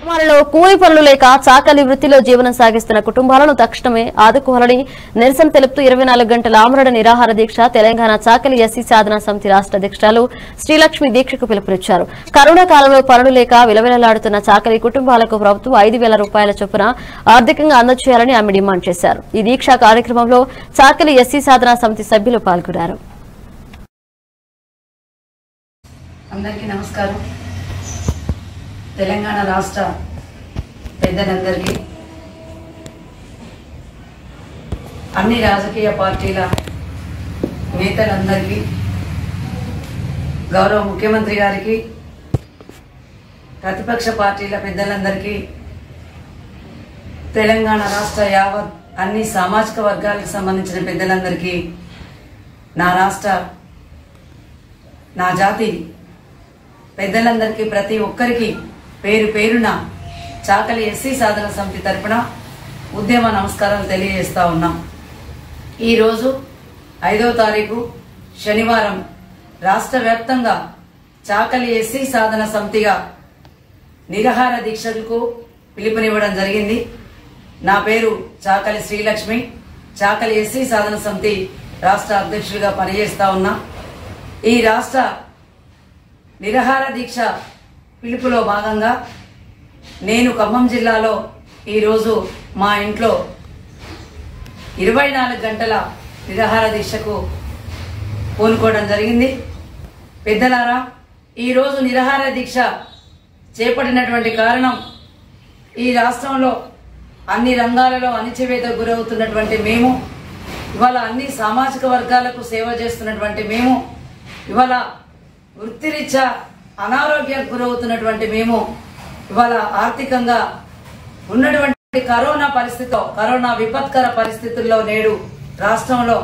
గ్రామాలలో కూలి పనులు లేక చాకలి వృత్తిలో జీవనం సాగిస్తున్న కుటుంబాలను తక్షణమే ఆదుకోవాలని నిరసన తెలుపుతూ ఇరవై నాలుగు గంటల ఆమరణ నిరాహార దీక్ష తెలంగాణ చాకలి ఎస్సీ సాధన సమితి రాష్ట్ర అధ్యక్షురాలు శ్రీలక్ష్మి దీక్షకు పిలుపునిచ్చారు కరోనా కాలంలో పనులు లేక విలవిలలాడుతున్న చాకలి కుటుంబాలకు ప్రభుత్వం ఐదు వేల రూపాయల చొప్పున ఆర్థికంగా అందజేయాలని ఆమె డిమాండ్ చేశారు ఈ దీక్ష కార్యక్రమంలో చాకలి ఎస్సీ సాధన సమితి సభ్యులు పాల్గొన్నారు అందరికీ నమస్కారం తెలంగాణ రాష్ట్ర పెద్దలందరికీ అన్ని రాజకీయ పార్టీల నేతలందరికీ గౌరవ ముఖ్యమంత్రి గారికి ప్రతిపక్ష పార్టీల పెద్దలందరికీ తెలంగాణ రాష్ట్ర యావత్ అన్ని సామాజిక వర్గాలకు సంబంధించిన పెద్దలందరికీ నా రాష్ట్ర నా జాతి పెద్దలందరికీ ప్రతి ఒక్కరికి పేరు పేరున చాకలి ఎస్సీ సాధన సమితి తరపున ఉద్యమ నమస్కారాలు తెలియజేస్తా ఉన్నాం ఈరోజు ఐదో తారీఖు శనివారం రాష్ట్ర వ్యాప్తంగా చాకలి ఎస్సీ సాధన సమితిగా నిరహార దీక్షలకు పిలుపునివ్వడం జరిగింది నా పేరు చాకలి శ్రీలక్ష్మి చాకలి ఎస్సీ సాధన సమితి రాష్ట్ర అధ్యక్షుడిగా పనిచేస్తా ఉన్నా ఈ రాష్ట్ర నిరహార దీక్ష పిలుపులో భాగంగా నేను ఖమ్మం జిల్లాలో ఈరోజు మా ఇంట్లో ఇరవై నాలుగు గంటల నిరహార దీక్షకు పూనుకోవడం జరిగింది పెద్దలారా ఈరోజు నిరహార దీక్ష చేపట్టినటువంటి కారణం ఈ రాష్ట్రంలో అన్ని రంగాలలో అణిచివేతకు గురవుతున్నటువంటి మేము ఇవాళ అన్ని సామాజిక వర్గాలకు సేవ చేస్తున్నటువంటి మేము ఇవాళ వృత్తిరీత్యా అనారోగ్యానికి గురవుతున్నటువంటి మేము ఇవాళ ఆర్థికంగా ఉన్నటువంటి కరోనా పరిస్థితిలో కరోనా విపత్కర పరిస్థితుల్లో నేడు రాష్ట్రంలో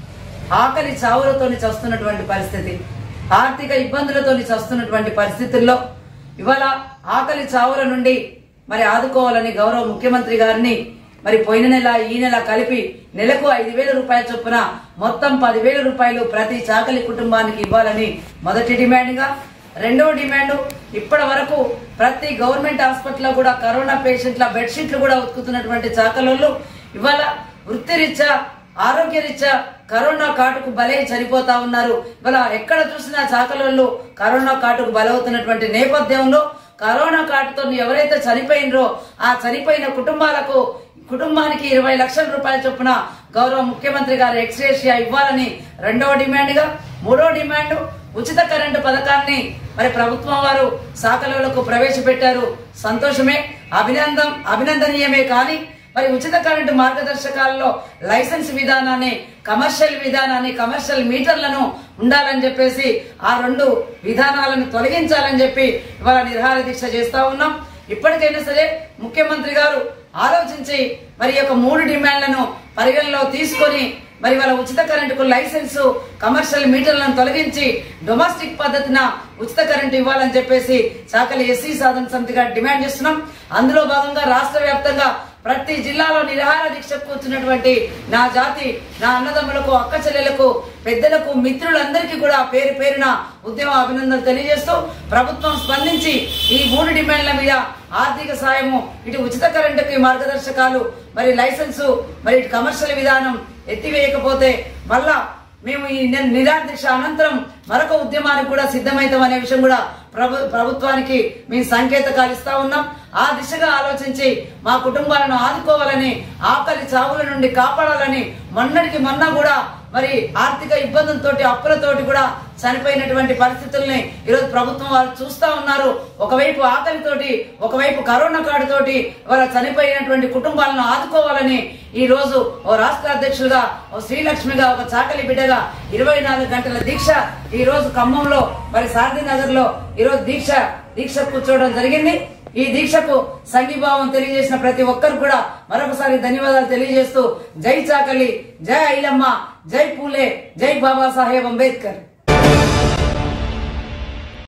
ఆకలి చావులతోని చస్తున్నటువంటి పరిస్థితి ఆర్థిక ఇబ్బందులతోని చస్తున్నటువంటి పరిస్థితుల్లో ఇవాళ ఆకలి చావుల నుండి మరి ఆదుకోవాలని గౌరవ ముఖ్యమంత్రి గారిని మరి పోయిన నెల ఈ నెల కలిపి నెలకు ఐదు వేల రూపాయల చొప్పున మొత్తం పదివేల రూపాయలు ప్రతి చాకలి కుటుంబానికి ఇవ్వాలని మొదటి డిమాండ్గా రెండవ డిమాండ్ ఇప్పటి వరకు ప్రతి గవర్నమెంట్ హాస్పిటల్లో కూడా కరోనా పేషెంట్ల బెడ్షీట్లు కూడా ఉతుకుతున్నటువంటి చాకలోళ్ళు ఇవాళ వృత్తిరీత్యా ఆరోగ్యరీత్యా కరోనా కాటుకు బలై చనిపోతా ఉన్నారు ఇవాళ ఎక్కడ చూసినా చాకలోళ్ళు కరోనా కాటుకు బలవుతున్నటువంటి నేపథ్యంలో కరోనా కాటుతో ఎవరైతే చనిపోయినరో ఆ చనిపోయిన కుటుంబాలకు కుటుంబానికి ఇరవై లక్షల రూపాయల చొప్పున గౌరవ ముఖ్యమంత్రి గారు ఎక్స్రేషియా ఇవ్వాలని రెండవ డిమాండ్ గా మూడో డిమాండ్ ఉచిత కరెంటు పథకాన్ని మరి ప్రభుత్వం వారు శాఖలకు ప్రవేశపెట్టారు సంతోషమే అభినందం అభినందనీయమే కానీ మరి ఉచిత కరెంటు మార్గదర్శకాలలో లైసెన్స్ విధానాన్ని కమర్షియల్ విధానాన్ని కమర్షియల్ మీటర్లను ఉండాలని చెప్పేసి ఆ రెండు విధానాలను తొలగించాలని చెప్పి ఇవాళ నిర్హార దీక్ష చేస్తా ఉన్నాం ఇప్పటికైనా సరే ముఖ్యమంత్రి గారు ఆలోచించి మరి ఈ యొక్క మూడు డిమాండ్లను పరిగణలో తీసుకొని మరి వాళ్ళ ఉచిత కరెంటుకు లైసెన్స్ కమర్షియల్ మీటర్లను తొలగించి డొమెస్టిక్ పద్ధతిన ఉచిత కరెంటు ఇవ్వాలని చెప్పేసి శాఖలు ఎస్సీ సాధన సమితిగా డిమాండ్ చేస్తున్నాం అందులో భాగంగా రాష్ట్ర వ్యాప్తంగా ప్రతి జిల్లాలో నిరాహార దీక్షకు కూర్చున్నటువంటి నా జాతి నా అన్నదమ్ములకు అక్క చెల్లెలకు పెద్దలకు మిత్రులందరికీ కూడా పేరు పేరున ఉద్యమ అభినందనలు తెలియజేస్తూ ప్రభుత్వం స్పందించి ఈ మూడు డిమాండ్ల మీద ఆర్థిక సాయము ఇటు ఉచిత కరెంటుకి మార్గదర్శకాలు మరి లైసెన్సు మరి ఇటు కమర్షియల్ విధానం ఎత్తివేయకపోతే మళ్ళా మేము ఈ ని- నిరాదీక్ష అనంతరం మరొక ఉద్యమానికి కూడా సిద్ధమైతాం అనే విషయం కూడా ప్రభు ప్రభుత్వానికి మేము సంకేతకాలు ఇస్తా ఉన్నాం ఆ దిశగా ఆలోచించి మా కుటుంబాలను ఆదుకోవాలని ఆకలి చావుల నుండి కాపాడాలని మొన్నటికి మొన్న కూడా మరి ఆర్థిక ఇబ్బందులతోటి అప్పులతోటి కూడా చనిపోయినటువంటి పరిస్థితుల్ని ఈరోజు ప్రభుత్వం వారు చూస్తా ఉన్నారు ఒకవైపు ఆకలితోటి ఒకవైపు కరోనా కాడుతోటి వాళ్ళ చనిపోయినటువంటి కుటుంబాలను ఆదుకోవాలని ఈ రోజు ఓ రాష్ట్ర అధ్యక్షులుగా ఓ శ్రీలక్ష్మిగా ఒక చాకలి బిడ్డగా ఇరవై నాలుగు గంటల దీక్ష ఈ రోజు ఖమ్మంలో మరి సారథి నగర్ లో ఈ రోజు దీక్ష దీక్ష కూర్చోవడం జరిగింది ఈ దీక్షకు సంఘీభావం తెలియజేసిన ప్రతి ఒక్కరు కూడా మరొకసారి ధన్యవాదాలు తెలియజేస్తూ జై చాకలి జై ఐలమ్మ జై పూలే జై బాబాసాహెబ్ అంబేద్కర్